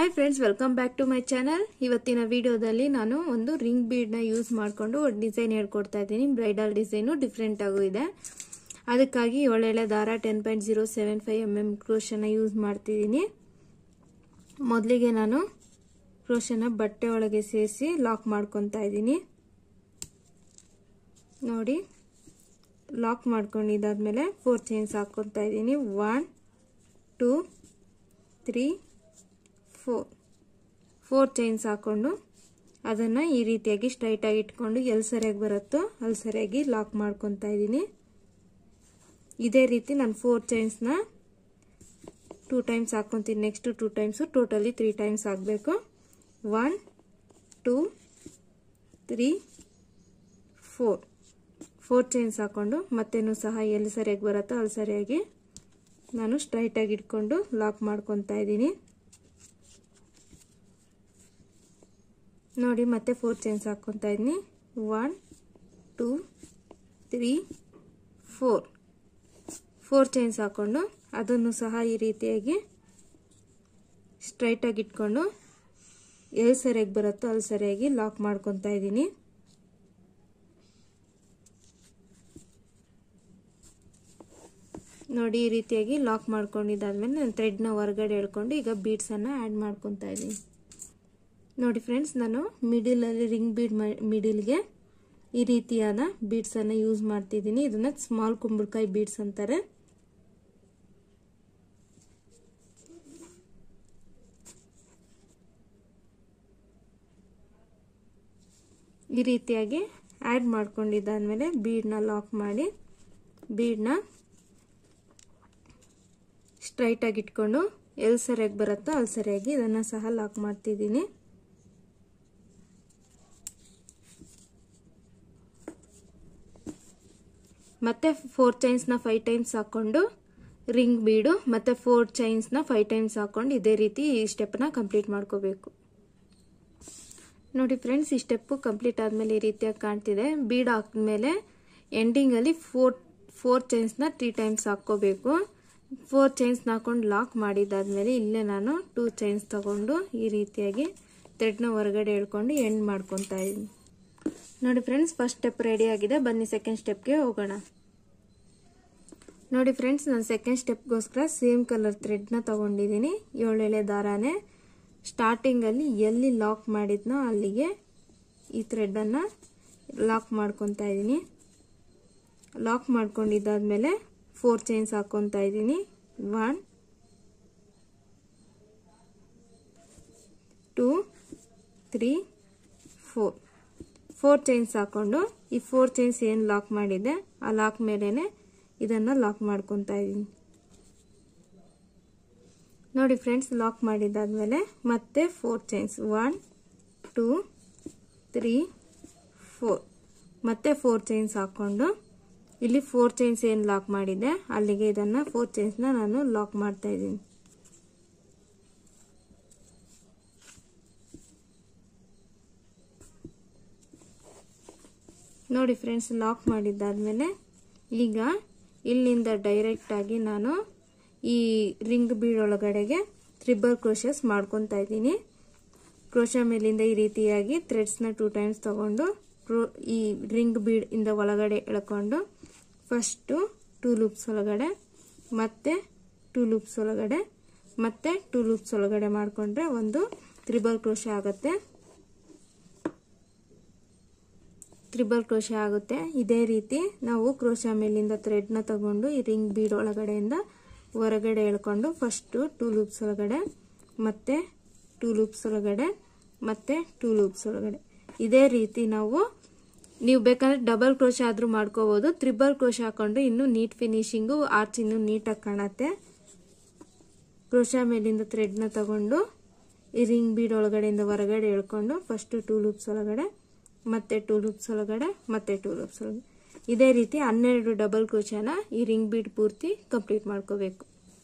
hi friends welcome back to my channel ಇವತ್ತಿನ ವಿಡಿಯೋದಲ್ಲಿ ನಾನು ಒಂದು ರಿಂಗ್ ಬೀಡ್ನ ಯೂಸ್ ಮಾಡಿಕೊಂಡು ಡಿಸೈನ್ ಹೇಳ್ಕೊಡ್ತಾ ಇದ್ದೀನಿ ಬ್ರೈಡಲ್ ಡಿಸೈನು ಡಿಫ್ರೆಂಟ್ ಆಗೂ ಇದೆ ಅದಕ್ಕಾಗಿ ಒಳ್ಳೆಳೆ ದಾರ ten point zero seven five M M ಕ್ರೋಶನ ಯೂಸ್ ಮಾಡ್ತಿದ್ದೀನಿ ಮೊದಲಿಗೆ ನಾನು ಕ್ರೋಶನ ಬಟ್ಟೆ ಒಳಗೆ ಸೇರಿಸಿ ಲಾಕ್ ಮಾಡ್ಕೊತಾ ಇದ್ದೀನಿ ನೋಡಿ ಲಾಕ್ ಮಾಡ್ಕೊಂಡಿದ್ದಾದ್ಮೇಲೆ ಫೋರ್ ಚೈನ್ಸ್ ಹಾಕ್ಕೊತಾ ಇದ್ದೀನಿ one two three four four chains ಹಾಕ್ಕೊಂಡು ಅದನ್ನು ಈ ರೀತಿಯಾಗಿ ಸ್ಟ್ರೈಟಾಗಿ ಇಟ್ಕೊಂಡು ಎಲ್ಲಿ ಸರಿಯಾಗಿ ಬರುತ್ತೋ ಅಲ್ಲಿ ಸರಿಯಾಗಿ ಲಾಕ್ ಮಾಡ್ಕೊತಾ ಇದ್ದೀನಿ ಇದೇ ರೀತಿ ನಾನು ಫೋರ್ ಚೈನ್ಸ್ನ ಟೂ ಟೈಮ್ಸ್ ಹಾಕ್ಕೊತೀನಿ next two times totally three times ಆಗಬೇಕು one two three four four chains ಹಾಕ್ಕೊಂಡು ಮತ್ತೇನು ಸಹ ಎಲ್ಲಿ ಸರಿಯಾಗಿ ಬರುತ್ತೋ ಅಲ್ಲಿ ಸರಿಯಾಗಿ ನಾನು ಸ್ಟ್ರೈಟಾಗಿ ಇಟ್ಕೊಂಡು ಲಾಕ್ ಮಾಡ್ಕೊತಾ ಇದ್ದೀನಿ ನೋಡಿ ಮತ್ತೆ ಫೋರ್ ಚೈನ್ಸ್ ಹಾಕ್ಕೊತಾ ಇದ್ದೀನಿ one two three four four chains ಹಾಕ್ಕೊಂಡು ಅದನ್ನು ಸಹ ಈ ರೀತಿಯಾಗಿ ಸ್ಟ್ರೈಟಾಗಿ ಇಟ್ಕೊಂಡು ಎಲ್ಲಿ ಸರಿಯಾಗಿ ಬರುತ್ತೋ ಅಲ್ಲಿ ಸರಿಯಾಗಿ ಲಾಕ್ ಮಾಡ್ಕೊತಾ ಇದ್ದೀನಿ ನೋಡಿ ಈ ರೀತಿಯಾಗಿ ಲಾಕ್ ಮಾಡ್ಕೊಂಡಿದ್ದಾದ್ಮೇಲೆ ನಾನು ಥ್ರೆಡ್ನ ಹೊರಗಡೆ ಎಳ್ಕೊಂಡು ಈಗ ಬೀಡ್ಸನ್ನು ಆ್ಯಡ್ ಮಾಡ್ಕೊತಾ ಇದ್ದೀನಿ ನೋಡಿ ಫ್ರೆಂಡ್ಸ್ ನಾನು ಮಿಡಿಲಲ್ಲಿ ರಿಂಗ್ ಬೀಡ್ ಮಿಡಿಲ್ಗೆ ಈ ರೀತಿಯಾದ ಬೀಡ್ಸನ್ನು ಯೂಸ್ ಮಾಡ್ತಿದ್ದೀನಿ ಇದನ್ನ ಸ್ಮಾಲ್ ಕುಂಬಳಕಾಯಿ ಬೀಡ್ಸ್ ಅಂತಾರೆ ಈ ರೀತಿಯಾಗಿ ಆ್ಯಡ್ ಮಾಡ್ಕೊಂಡಿದ್ದಾದ್ಮೇಲೆ ಬೀಡ್ನ ಲಾಕ್ ಮಾಡಿ ಬೀಡ್ನ ಸ್ಟ್ರೈಟಾಗಿ ಇಟ್ಕೊಂಡು ಎಲ್ಲಿ ಸರಿಯಾಗಿ ಬರುತ್ತೋ ಅಲ್ಲಿ ಸರಿಯಾಗಿ ಇದನ್ನು ಸಹ ಲಾಕ್ ಮಾಡ್ತಿದ್ದೀನಿ ಮತ್ತೆ ಫೋರ್ ಚೈನ್ಸ್ನ ಫೈವ್ ಟೈಮ್ಸ್ ಹಾಕ್ಕೊಂಡು ರಿಂಗ್ ಬೀಡು ಮತ್ತೆ ಫೋರ್ ಚೈನ್ಸ್ನ ಫೈವ್ ಟೈಮ್ಸ್ ಹಾಕ್ಕೊಂಡು ಇದೇ ರೀತಿ ಈ ಸ್ಟೆಪ್ನ ಕಂಪ್ಲೀಟ್ ಮಾಡ್ಕೋಬೇಕು ನೋಡಿ ಫ್ರೆಂಡ್ಸ್ ಈ ಸ್ಟೆಪ್ಪು ಕಂಪ್ಲೀಟ್ ಆದಮೇಲೆ ಈ ರೀತಿಯಾಗಿ ಕಾಣ್ತಿದೆ ಬೀಡ್ ಹಾಕಿದ್ಮೇಲೆ ಎಂಡಿಂಗಲ್ಲಿ ಫೋರ್ ಫೋರ್ ಚೈನ್ಸ್ನ ತ್ರೀ ಟೈಮ್ಸ್ ಹಾಕ್ಕೋಬೇಕು ಫೋರ್ ಚೈನ್ಸ್ ಹಾಕೊಂಡು ಲಾಕ್ ಮಾಡಿದ್ದಾದ್ಮೇಲೆ ಇಲ್ಲೇ ನಾನು ಟೂ ಚೈನ್ಸ್ ತಗೊಂಡು ಈ ರೀತಿಯಾಗಿ ಥ್ರೆಡ್ನ ಹೊರಗಡೆ ಹೇಳ್ಕೊಂಡು ಎಂಡ್ ಮಾಡ್ಕೊತಾ ಇದ್ದೀನಿ ನೋಡಿ ಫ್ರೆಂಡ್ಸ್ ಫಸ್ಟ್ ಸ್ಟೆಪ್ ರೆಡಿ ಆಗಿದೆ ಬನ್ನಿ ಸೆಕೆಂಡ್ ಸ್ಟೆಪ್ಗೆ ಹೋಗೋಣ ನೋಡಿ ಫ್ರೆಂಡ್ಸ್ ನಾನು ಸೆಕೆಂಡ್ ಸ್ಟೆಪ್ಗೋಸ್ಕರ ಸೇಮ್ ಕಲರ್ ಥ್ರೆಡ್ನ ತಗೊಂಡಿದ್ದೀನಿ ಏಳೆಳೆ ದಾರಾನೇ ಸ್ಟಾರ್ಟಿಂಗಲ್ಲಿ ಎಲ್ಲಿ ಲಾಕ್ ಮಾಡಿದ್ನೋ ಅಲ್ಲಿಗೆ ಈ ಥ್ರೆಡನ್ನು ಲಾಕ್ ಮಾಡ್ಕೊತಾ ಇದ್ದೀನಿ ಲಾಕ್ ಮಾಡ್ಕೊಂಡಿದ್ದಾದ್ಮೇಲೆ ಫೋರ್ ಚೈನ್ಸ್ ಹಾಕ್ಕೊತಾ ಇದ್ದೀನಿ one two three four four chains ಹಾಕ್ಕೊಂಡು ಈ ಫೋರ್ ಚೈನ್ಸ್ ಏನು ಲಾಕ್ ಮಾಡಿದೆ ಆ ಲಾಕ್ ಮೇಲೇ ಇದನ್ನು ಲಾಕ್ ಮಾಡ್ಕೊತಾ ಇದ್ದೀನಿ ನೋಡಿ ಫ್ರೆಂಡ್ಸ್ ಲಾಕ್ ಮಾಡಿದ್ದಾದ್ಮೇಲೆ ಮತ್ತೆ four chains one two three four ಮತ್ತೆ ಫೋರ್ ಚೈನ್ಸ್ ಹಾಕ್ಕೊಂಡು ಇಲ್ಲಿ ಫೋರ್ ಚೈನ್ಸ್ ಏನು ಲಾಕ್ ಮಾಡಿದೆ ಅಲ್ಲಿಗೆ ಇದನ್ನು ಫೋರ್ ಚೈನ್ಸ್ನ ನಾನು ಲಾಕ್ ಮಾಡ್ತಾ ಇದ್ದೀನಿ ನೋಡಿ ಫ್ರೆಂಡ್ಸ್ ಲಾಕ್ ಮಾಡಿದ್ದಾದ್ಮೇಲೆ ಈಗ ಇಲ್ಲಿಂದ ಡೈರೆಕ್ಟಾಗಿ ನಾನು ಈ ರಿಂಗ್ ಬೀಡ್ ಒಳಗಡೆಗೆ ತ್ರಿಬಲ್ ಕ್ರೋಶಸ್ ಮಾಡ್ಕೊತಾ ಇದ್ದೀನಿ ಕ್ರೋಶ ಮೇಲಿಂದ ಈ ರೀತಿಯಾಗಿ ಥ್ರೆಡ್ಸ್ನ ಟೂ ಟೈಮ್ಸ್ ತಗೊಂಡು ಈ ರಿಂಗ್ ಬೀಡ್ ಇಂದ ಒಳಗಡೆ ಎಳ್ಕೊಂಡು ಫಸ್ಟು ಟೂ ಲೂಪ್ಸ್ ಒಳಗಡೆ ಮತ್ತೆ ಟೂ ಲೂಪ್ಸ್ ಒಳಗಡೆ ಮತ್ತೆ ಟೂ ಲೂಪ್ಸ್ ಒಳಗಡೆ ಮಾಡಿಕೊಂಡ್ರೆ ಒಂದು ತ್ರಿಬಲ್ ಕ್ರೋಶ ಆಗುತ್ತೆ ತ್ರಿಬಲ್ ಕ್ರೋಶ ಆಗುತ್ತೆ ಇದೇ ರೀತಿ ನಾವು ಕ್ರೋಶ ಮೇಲಿಂದ ಥ್ರೆಡ್ನ ತಗೊಂಡು ಈ ರಿಂಗ್ ಬೀಡ್ ಒಳಗಡೆಯಿಂದ ಹೊರಗಡೆ ಎಳ್ಕೊಂಡು ಫಸ್ಟು ಟೂ ಲೂಪ್ಸ್ ಒಳಗಡೆ ಮತ್ತೆ ಟೂ ಲೂಪ್ಸ್ ಒಳಗಡೆ ಮತ್ತೆ ಟೂ ಲೂಪ್ಸ್ ಒಳಗಡೆ ಇದೇ ರೀತಿ ನಾವು ನೀವು ಬೇಕಂದ್ರೆ ಡಬಲ್ ಕ್ರೋಶ ಆದರೂ ಮಾಡ್ಕೋಬೋದು ತ್ರಿಬಲ್ ಕ್ರೋಶ ಹಾಕೊಂಡು ಇನ್ನೂ ನೀಟ್ ಫಿನಿಶಿಂಗು ಆರ್ಚ್ ಇನ್ನೂ ನೀಟಾಗಿ ಕಾಣುತ್ತೆ ಕ್ರೋಶ ಮೇಲಿಂದ ಥ್ರೆಡ್ನ ತಗೊಂಡು ಈ ರಿಂಗ್ ಬೀಡ್ ಒಳಗಡೆಯಿಂದ ಹೊರಗಡೆ ಎಳ್ಕೊಂಡು ಫಸ್ಟು ಟೂ ಲೂಪ್ಸ್ ಒಳಗಡೆ ಮತ್ತೆ ಟೂ ಲೂಪ್ಸ್ ಒಳಗಡೆ ಮತ್ತೆ ಟೂ ಲೂಪ್ಸ್ ಒಳಗಡೆ ಇದೇ ರೀತಿ ಹನ್ನೆರಡು ಡಬಲ್ ಕ್ರೋಶನ ಈ ರಿಂಗ್ ಬೀಡ್ ಪೂರ್ತಿ ಕಂಪ್ಲೀಟ್ ಮಾಡ್ಕೋಬೇಕು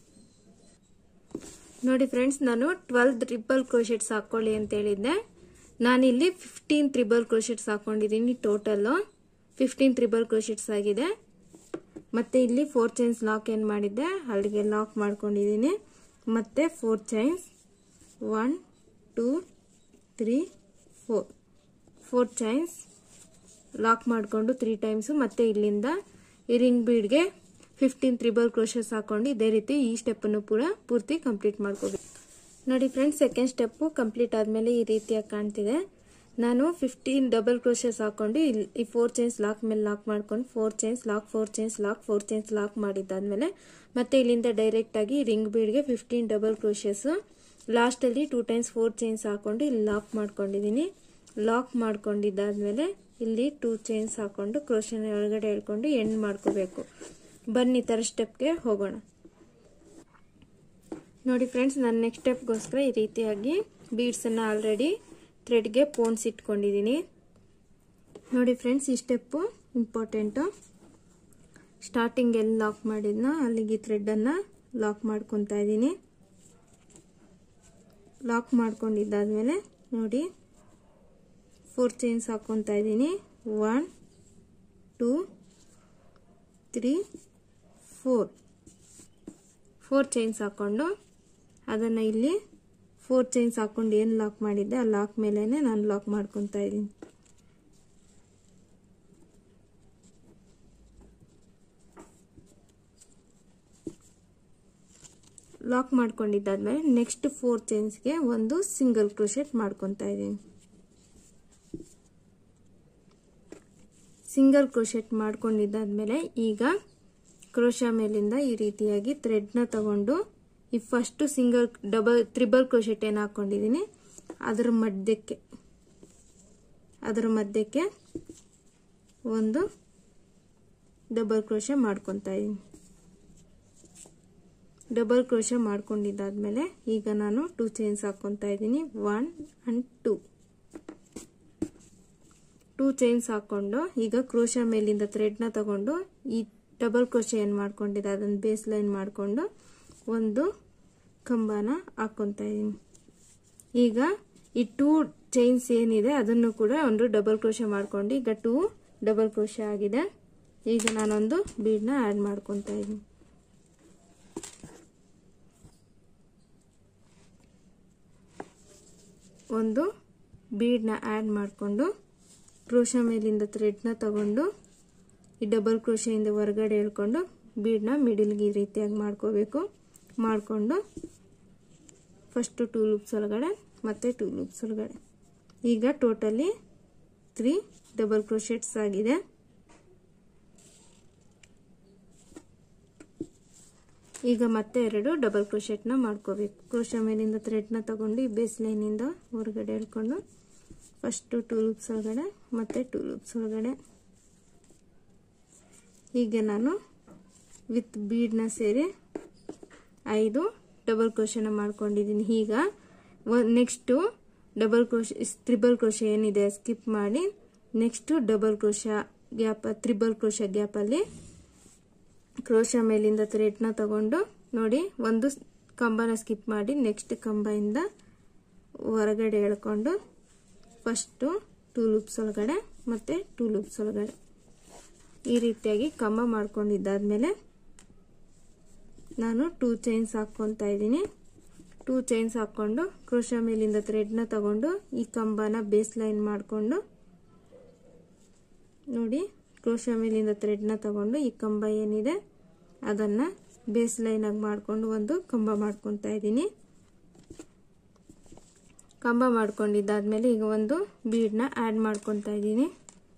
ನೋಡಿ ಫ್ರೆಂಡ್ಸ್ ನಾನು ಟ್ವೆಲ್ ಟ್ರಿಬಲ್ ಕ್ರೋಶೆಟ್ಸ್ ಹಾಕ್ಕೊಳ್ಳಿ ಅಂತ ಹೇಳಿದ್ದೆ ನಾನಿಲ್ಲಿ ಫಿಫ್ಟೀನ್ ತ್ರಿಬಲ್ ಕ್ರೋಶೆಟ್ಸ್ ಹಾಕೊಂಡಿದ್ದೀನಿ ಟೋಟಲ್ಲು ಫಿಫ್ಟೀನ್ ತ್ರಿಬಲ್ ಕ್ರೋಶೆಟ್ಸ್ ಆಗಿದೆ ಮತ್ತೆ ಇಲ್ಲಿ ಫೋರ್ ಚೈನ್ಸ್ ಲಾಕ್ ಏನು ಮಾಡಿದ್ದೆ ಅಲ್ಲಿಗೆ ಲಾಕ್ ಮಾಡ್ಕೊಂಡಿದ್ದೀನಿ ಮತ್ತೆ four chains one two three four four chains lock ಮಾಡಿಕೊಂಡು ತ್ರೀ ಟೈಮ್ಸು ಮತ್ತೆ ಇಲ್ಲಿಂದ ಈ ರಿಂಗ್ ಬೀಡ್ಗೆ ಫಿಫ್ಟೀನ್ ತ್ರಿಬಲ್ ಕ್ರೋಶಸ್ ಹಾಕೊಂಡು ಇದೇ ರೀತಿ ಈ ಸ್ಟೆಪ್ಪನ್ನು ಕೂಡ ಪೂರ್ತಿ ಕಂಪ್ಲೀಟ್ ಮಾಡ್ಕೋಬೇಕು ನೋಡಿ ಫ್ರೆಂಡ್ಸ್ ಸೆಕೆಂಡ್ ಸ್ಟೆಪ್ಪು ಕಂಪ್ಲೀಟ್ ಆದಮೇಲೆ ಈ ರೀತಿಯಾಗಿ ಕಾಣ್ತಿದೆ ನಾನು ಫಿಫ್ಟೀನ್ ಡಬಲ್ ಕ್ರೋಶಸ್ ಹಾಕೊಂಡು ಇಲ್ಲಿ ಈ ಫೋರ್ ಚೈನ್ಸ್ ಲಾಕ್ ಮೇಲೆ ಲಾಕ್ ಮಾಡ್ಕೊಂಡು four chains lock four chains lock four chains lock ಮಾಡಿದ್ದಾದ್ಮೇಲೆ ಮತ್ತೆ ಇಲ್ಲಿಂದ ಡೈರೆಕ್ಟ್ ಆಗಿ ರಿಂಗ್ ಬೀಡ್ಗೆ ಫಿಫ್ಟೀನ್ ಡಬಲ್ ಕ್ರೋಶಸ್ ಲಾಸ್ಟಲ್ಲಿ ಟೂ ಟೈಮ್ಸ್ ಫೋರ್ ಚೈನ್ಸ್ ಹಾಕೊಂಡು ಇಲ್ಲಿ ಲಾಕ್ ಮಾಡ್ಕೊಂಡಿದ್ದೀನಿ ಲಾಕ್ ಮಾಡ್ಕೊಂಡಿದ್ದಾದ್ಮೇಲೆ ಇಲ್ಲಿ ಟೂ ಚೈನ್ಸ್ ಹಾಕೊಂಡು ಕ್ರೋಶನ್ ಒಳಗಡೆ ಹೇಳ್ಕೊಂಡು ಎಂಡ್ ಮಾಡ್ಕೋಬೇಕು ಬನ್ನಿ ಥರ ಸ್ಟೆಪ್ಗೆ ಹೋಗೋಣ ನೋಡಿ ಫ್ರೆಂಡ್ಸ್ ನಾನು ನೆಕ್ಸ್ಟ್ ಸ್ಟೆಪ್ಗೋಸ್ಕರ ಈ ರೀತಿಯಾಗಿ ಬೀಡ್ಸನ್ನು ಆಲ್ರೆಡಿ ಥ್ರೆಡ್ಗೆ ಪೋನ್ಸ್ ಇಟ್ಕೊಂಡಿದ್ದೀನಿ ನೋಡಿ ಫ್ರೆಂಡ್ಸ್ ಈ ಸ್ಟೆಪ್ಪು ಇಂಪಾರ್ಟೆಂಟು ಸ್ಟಾರ್ಟಿಂಗ್ ಎಲ್ಲಿ ಲಾಕ್ ಮಾಡಿದ್ನೋ ಅಲ್ಲಿಗೆ ಥ್ರೆಡನ್ನು ಲಾಕ್ ಮಾಡ್ಕೊತಾ ಇದ್ದೀನಿ ಲಾಕ್ ಮಾಡ್ಕೊಂಡಿದ್ದಾದ್ಮೇಲೆ ನೋಡಿ ಫೋರ್ ಚೈನ್ಸ್ ಹಾಕ್ಕೊತಾ ಇದ್ದೀನಿ one two three four four chains ಹಾಕ್ಕೊಂಡು ಅದನ್ನು ಇಲ್ಲಿ ಫೋರ್ ಚೈನ್ಸ್ ಹಾಕ್ಕೊಂಡು ಏನು ಲಾಕ್ ಮಾಡಿದ್ದೆ ಆ ಲಾಕ್ ಮೇಲೇ ನಾನು ಲಾಕ್ ಮಾಡ್ಕೊತಾ ಇದ್ದೀನಿ ಲಾಕ್ ಮಾಡ್ಕೊಂಡಿದ್ದಾದ್ಮೇಲೆ ನೆಕ್ಸ್ಟ್ ಫೋರ್ ಚೈನ್ಸ್ಗೆ ಒಂದು ಸಿಂಗಲ್ ಕ್ರೋಶೆಟ್ ಮಾಡ್ಕೊತಾ ಇದ್ದೀನಿ ಸಿಂಗಲ್ ಕ್ರೋಶೆಟ್ ಮಾಡ್ಕೊಂಡಿದ್ದಾದ್ಮೇಲೆ ಈಗ ಕ್ರೋಶ ಮೇಲಿಂದ ಈ ರೀತಿಯಾಗಿ ಥ್ರೆಡ್ನ ತಗೊಂಡು ಈ first single double triple crochet ಏನು ಹಾಕೊಂಡಿದ್ದೀನಿ ಅದರ ಮಧ್ಯಕ್ಕೆ ಅದರ ಮಧ್ಯಕ್ಕೆ ಒಂದು ಡಬಲ್ ಕ್ರೋಶ ಮಾಡ್ಕೊತಾ ಇದ್ದೀನಿ ಡಬಲ್ ಕ್ರೋಶ ಮಾಡ್ಕೊಂಡಿದ್ದಾದ್ಮೇಲೆ ಈಗ ನಾನು ಟೂ ಚೈನ್ಸ್ ಹಾಕ್ಕೊತಾ ಇದ್ದೀನಿ one and two two chains ಹಾಕ್ಕೊಂಡು ಈಗ ಕ್ರೋಶ ಮೇಲಿಂದ ಥ್ರೆಡ್ನ ತಗೊಂಡು ಈ ಡಬಲ್ ಕ್ರೋಶ ಏನು ಮಾಡ್ಕೊಂಡಿದ್ದೆ ಅದನ್ನು ಬೇಸ್ ಲೈನ್ ಮಾಡಿಕೊಂಡು ಒಂದು ಕಂಬನ ಹಾಕ್ಕೊತಾ ಇದ್ದೀನಿ ಈಗ ಈ ಟೂ ಚೈನ್ಸ್ ಏನಿದೆ ಅದನ್ನು ಕೂಡ ಒಂದು ಡಬಲ್ ಕ್ರೋಶ ಮಾಡ್ಕೊಂಡು ಈಗ ಟೂ ಡಬಲ್ ಕ್ರೋಶ ಆಗಿದೆ ಈಗ ನಾನೊಂದು ಬೀಡ್ನ ಆ್ಯಡ್ ಮಾಡ್ಕೊತಾ ಇದ್ದೀನಿ ಒಂದು ಬೀಡ್ನ ಆ್ಯಡ್ ಮಾಡಿಕೊಂಡು ಕ್ರೋಶ ಮೇಲಿಂದ ಥ್ರೆಡ್ನ ತಗೊಂಡು ಈ ಡಬಲ್ ಕ್ರೋಶೆಯಿಂದ ಹೊರಗಡೆ ಹೇಳ್ಕೊಂಡು ಬೀಡ್ನ ಮಿಡಿಲ್ಗೆ ಈ ರೀತಿಯಾಗಿ ಮಾಡ್ಕೋಬೇಕು ಮಾಡಿಕೊಂಡು ಫಸ್ಟು ಟೂ ಲೂಪ್ಸ್ ಒಳಗಡೆ ಮತ್ತು ಟೂ ಲೂಪ್ಸ್ ಒಳಗಡೆ ಈಗ ಟೋಟಲಿ ತ್ರೀ ಡಬಲ್ ಕ್ರೋಶೆಟ್ಸ್ ಆಗಿದೆ ಈಗ ಮತ್ತೆ ಎರಡು ಡಬಲ್ ಕ್ರೋಶೆಟ್ನ ಮಾಡ್ಕೋಬೇಕು ಕ್ರೋಶ ಮೇಲಿಂದ ಥ್ರೆಡ್ನ ತಗೊಂಡು ಈ ಬೇಸ್ ಲೈನಿಂದ ಹೊರಗಡೆ ಹೇಳ್ಕೊಂಡು ಫಸ್ಟು ಟೂ ಲೂಪ್ಸ್ ಒಳಗಡೆ ಮತ್ತು ಟೂ ಲೂಪ್ಸ್ ಒಳಗಡೆ ಹೀಗೆ ನಾನು ವಿತ್ ಬೀಡ್ನ ಸೇರಿ ಐದು ಡಬಲ್ ಕ್ರೋಶನ ಮಾಡ್ಕೊಂಡಿದ್ದೀನಿ ಈಗ next double crochet triple crochet ಏನಿದೆ ಸ್ಕಿಪ್ ಮಾಡಿ next double crochet gap triple crochet ಗ್ಯಾಪಲ್ಲಿ ಕ್ರೋಶ ಮೇಲಿಂದ ಥ್ರೆಡ್ನ ತಗೊಂಡು ನೋಡಿ ಒಂದು ಕಂಬನ ಸ್ಕಿಪ್ ಮಾಡಿ ನೆಕ್ಸ್ಟ್ ಕಂಬದಿಂದ ಹೊರಗಡೆ ಎಳ್ಕೊಂಡು ಫಸ್ಟು ಟೂ ಲೂಪ್ಸ್ ಒಳಗಡೆ ಮತ್ತು ಟೂ ಲೂಪ್ಸ್ ಒಳಗಡೆ ಈ ರೀತಿಯಾಗಿ ಕಂಬ ಮಾಡ್ಕೊಂಡಿದ್ದಾದ್ಮೇಲೆ ನಾನು ಟೂ ಚೈನ್ಸ್ ಹಾಕ್ಕೊತಾ ಇದ್ದೀನಿ ಟೂ ಚೈನ್ಸ್ ಹಾಕ್ಕೊಂಡು ಕ್ರೋಶ ಮೇಲಿಂದ ಥ್ರೆಡ್ನ ತಗೊಂಡು ಈ ಕಂಬನ ಬೇಸ್ ಲೈನ್ ಮಾಡಿಕೊಂಡು ನೋಡಿ ಕ್ರೋಶ ಮೇಲಿಂದ ಥ್ರೆಡ್ನ ತಗೊಂಡು ಈ ಕಂಬ ಏನಿದೆ ಅದನ್ನು ಬೇಸ್ ಲೈನಾಗಿ ಮಾಡಿಕೊಂಡು ಒಂದು ಕಂಬ ಮಾಡ್ಕೊತಾ ಇದ್ದೀನಿ ಕಂಬ ಮಾಡ್ಕೊಂಡಿದ್ದಾದ್ಮೇಲೆ ಈಗ ಒಂದು ಬೀಡ್ನ ಆ್ಯಡ್ ಮಾಡ್ಕೊತಾ ಇದ್ದೀನಿ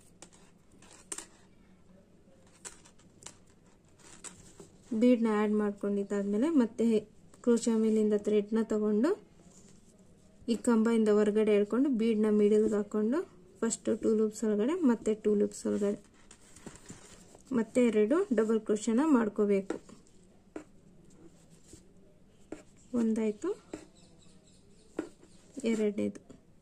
ಬೀಡ್ನ ಆ್ಯಡ್ ಮಾಡ್ಕೊಂಡಿದ್ದಾದ್ಮೇಲೆ ಮತ್ತೆ ಕ್ರೋಶ ಮೇಲಿಂದ ಥ್ರೆಡ್ನ ತಗೊಂಡು ಈ ಕಂಬದಿಂದ ಹೊರಗಡೆ ಹೇಳ್ಕೊಂಡು ಬೀಡ್ನ ಮಿಡಲ್ಗೆ ಹಾಕ್ಕೊಂಡು ಫಸ್ಟು ಟೂ ಲೂಪ್ಸ್ ಒಳಗಡೆ ಮತ್ತೆ ಟೂ ಲೂಪ್ಸ್ ಒಳಗಡೆ ಮತ್ತೆ ಎರಡು ಡಬಲ್ ಕ್ರೋಶನ ಮಾಡ್ಕೋಬೇಕು ಒಂದಾಯಿತು ಎರಡನೇದು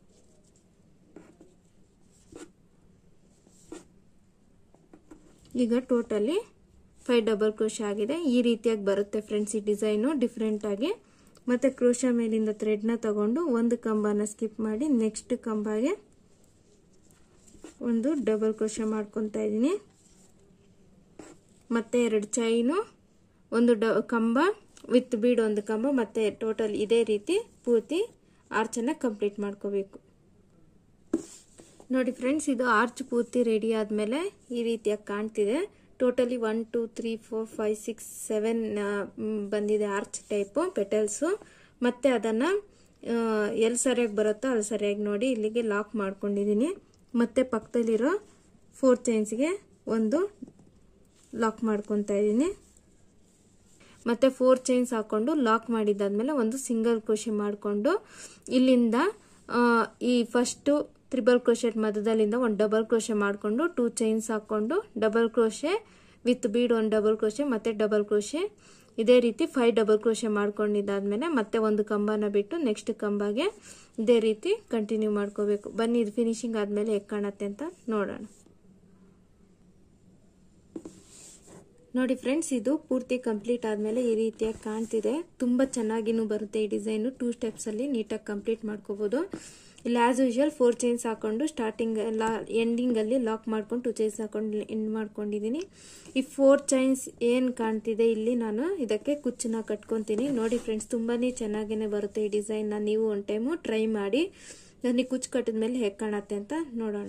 ಈಗ ಟೋಟಲಿ ಫೈವ್ ಡಬಲ್ ಕ್ರೋಶ ಆಗಿದೆ ಈ ರೀತಿಯಾಗಿ ಬರುತ್ತೆ ಫ್ರೆಂಡ್ಸ್ ಈ ಡಿಸೈನು ಡಿಫ್ರೆಂಟಾಗಿ ಮತ್ತು ಕ್ರೋಶ ಮೇಲಿಂದ ಥ್ರೆಡ್ನ ತಗೊಂಡು ಒಂದು ಕಂಬನ ಸ್ಕಿಪ್ ಮಾಡಿ ನೆಕ್ಸ್ಟ್ ಕಂಬಗೆ ಒಂದು ಡಬಲ್ ಕ್ರೋಶ ಮಾಡ್ಕೊತಾ ಇದ್ದೀನಿ ಮತ್ತೆ ಎರಡು ಚೈನು ಒಂದು ಡ ಕಂಬ ವಿತ್ ಬೀಡ್ ಒಂದು ಕಂಬ ಮತ್ತೆ ಟೋಟಲ್ ಇದೇ ರೀತಿ ಪೂರ್ತಿ ಆರ್ಚನ್ನು ಕಂಪ್ಲೀಟ್ ಮಾಡ್ಕೋಬೇಕು ನೋಡಿ ಫ್ರೆಂಡ್ಸ್ ಇದು ಆರ್ಚ್ ಪೂರ್ತಿ ರೆಡಿ ಆದಮೇಲೆ ಈ ರೀತಿಯಾಗಿ ಕಾಣ್ತಿದೆ totally one two three four five six seven ಬಂದಿದೆ ಆರ್ಚ್ ಟೈಪು ಪೆಟಲ್ಸು ಮತ್ತೆ ಅದನ್ನು ಎಲ್ಲಿ ಸರಿಯಾಗಿ ಬರುತ್ತೋ ಅಲ್ಲಿ ಸರಿಯಾಗಿ ನೋಡಿ ಇಲ್ಲಿಗೆ ಲಾಕ್ ಮಾಡ್ಕೊಂಡಿದ್ದೀನಿ ಮತ್ತೆ ಪಕ್ಕದಲ್ಲಿರೋ ಫೋರ್ ಚೈನ್ಸ್ಗೆ ಒಂದು ಲಾಕ್ ಮಾಡ್ಕೊತಾ ಇದ್ದೀನಿ ಮತ್ತೆ ಫೋರ್ ಚೈನ್ಸ್ ಹಾಕೊಂಡು ಲಾಕ್ ಮಾಡಿದ್ದಾದ್ಮೇಲೆ ಒಂದು ಸಿಂಗಲ್ ಕ್ರೋಶೆ ಮಾಡಿಕೊಂಡು ಇಲ್ಲಿಂದ ಈ ಫಸ್ಟು ತ್ರಿಬಲ್ ಕ್ರೋಶೆಟ್ ಮಧ್ಯದಲ್ಲಿಂದ ಒಂದು ಡಬಲ್ ಕ್ರೋಶೆ ಮಾಡಿಕೊಂಡು ಟೂ ಚೈನ್ಸ್ ಹಾಕೊಂಡು ಡಬಲ್ ಕ್ರೋಶೆ ವಿತ್ ಬೀಡ್ ಒಂದು ಡಬಲ್ ಕ್ರೋಶೆ ಮತ್ತೆ ಡಬಲ್ ಕ್ರೋಶೆ ಇದೇ ರೀತಿ ಫೈವ್ ಡಬಲ್ ಕ್ರೋಶೆ ಮಾಡ್ಕೊಂಡಿದ್ದಾದ್ಮೇಲೆ ಮತ್ತೆ ಒಂದು ಕಂಬನ ಬಿಟ್ಟು ನೆಕ್ಸ್ಟ್ ಕಂಬಗೆ ಇದೇ ರೀತಿ ಕಂಟಿನ್ಯೂ ಮಾಡ್ಕೋಬೇಕು ಬನ್ನಿ ಇದು ಫಿನಿಶಿಂಗ್ ಆದಮೇಲೆ ಹೇಗೆ ಕಾಣತ್ತೆ ಅಂತ ನೋಡೋಣ ನೋಡಿ ಫ್ರೆಂಡ್ಸ್ ಇದು ಪೂರ್ತಿ ಕಂಪ್ಲೀಟ್ ಆದಮೇಲೆ ಈ ರೀತಿಯಾಗಿ ಕಾಣ್ತಿದೆ ತುಂಬ ಚೆನ್ನಾಗಿನೂ ಬರುತ್ತೆ ಈ ಡಿಸೈನು ಟೂ ಸ್ಟೆಪ್ಸಲ್ಲಿ ನೀಟಾಗಿ ಕಂಪ್ಲೀಟ್ ಮಾಡ್ಕೋಬೋದು ಇಲ್ಲಿ ಆ್ಯಸ್ ಯೂಶುವಲ್ ಫೋರ್ ಚೈನ್ಸ್ ಹಾಕೊಂಡು ಸ್ಟಾರ್ಟಿಂಗ್ ಲಾ ಎಂಡಿಂಗಲ್ಲಿ ಲಾಕ್ ಮಾಡ್ಕೊಂಡು ಟೂ ಚೈನ್ಸ್ ಹಾಕೊಂಡು ಎಂಡ್ ಮಾಡ್ಕೊಂಡಿದ್ದೀನಿ ಈ ಫೋರ್ ಚೈನ್ಸ್ ಏನು ಕಾಣ್ತಿದೆ ಇಲ್ಲಿ ನಾನು ಇದಕ್ಕೆ ಕುಚ್ಚನ್ನ ಕಟ್ಕೊತೀನಿ ನೋಡಿ ಫ್ರೆಂಡ್ಸ್ ತುಂಬಾ ಚೆನ್ನಾಗೇ ಬರುತ್ತೆ ಈ ಡಿಸೈನ್ನ ನೀವು ಒಂದು ಟೈಮು ಟ್ರೈ ಮಾಡಿ ನನಗೆ ಕುಚ್ಚು ಕಟ್ಟಿದ್ಮೇಲೆ ಹೇಗೆ ಕಾಣತ್ತೆ ಅಂತ ನೋಡೋಣ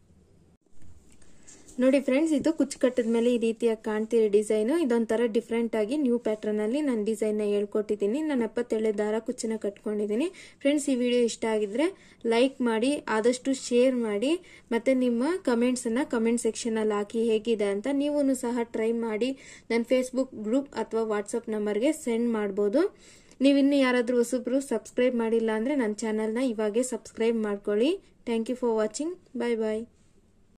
ನೋಡಿ ಫ್ರೆಂಡ್ಸ್ ಇದು ಕುಚ್ಚು ಕಟ್ಟಿದ ಮೇಲೆ ಈ ರೀತಿಯಾಗಿ ಕಾಣ್ತಿರೋ ಡಿಸೈನು ಇದೊಂಥರ ಡಿಫ್ರೆಂಟ್ ಆಗಿ ನ್ಯೂ ಪ್ಯಾಟ್ರನ್ ಅಲ್ಲಿ ನಾನು ಡಿಸೈನ್ನ ಹೇಳ್ಕೊಟ್ಟಿದ್ದೀನಿ ನಾನು ಎಪ್ಪತ್ತೇಳೆ ದಾರ ಕುಚ್ಚನ್ನ ಕಟ್ಕೊಂಡಿದ್ದೀನಿ ಫ್ರೆಂಡ್ಸ್ ಈ ವಿಡಿಯೋ ಇಷ್ಟ ಆಗಿದ್ರೆ ಲೈಕ್ ಮಾಡಿ ಆದಷ್ಟು ಶೇರ್ ಮಾಡಿ ಮತ್ತೆ ನಿಮ್ಮ ಕಮೆಂಟ್ಸನ್ನು ಕಮೆಂಟ್ ಸೆಕ್ಷನಲ್ಲಿ ಹಾಕಿ ಹೇಗಿದೆ ಅಂತ ನೀವು ಸಹ ಟ್ರೈ ಮಾಡಿ ನನ್ನ ಫೇಸ್ಬುಕ್ ಗ್ರೂಪ್ ಅಥವಾ ವಾಟ್ಸಪ್ ನಂಬರ್ಗೆ ಸೆಂಡ್ ಮಾಡ್ಬೋದು ನೀವು ಇನ್ನು ಯಾರಾದರೂ ಹೊಸಬ್ರು ಸಬ್ಸ್ಕ್ರೈಬ್ ಮಾಡಿಲ್ಲ ಅಂದರೆ ನನ್ನ ಚಾನಲ್ನ ಇವಾಗೆ ಸಬ್ಸ್ಕ್ರೈಬ್ ಮಾಡ್ಕೊಳ್ಳಿ thank you for watching bye bye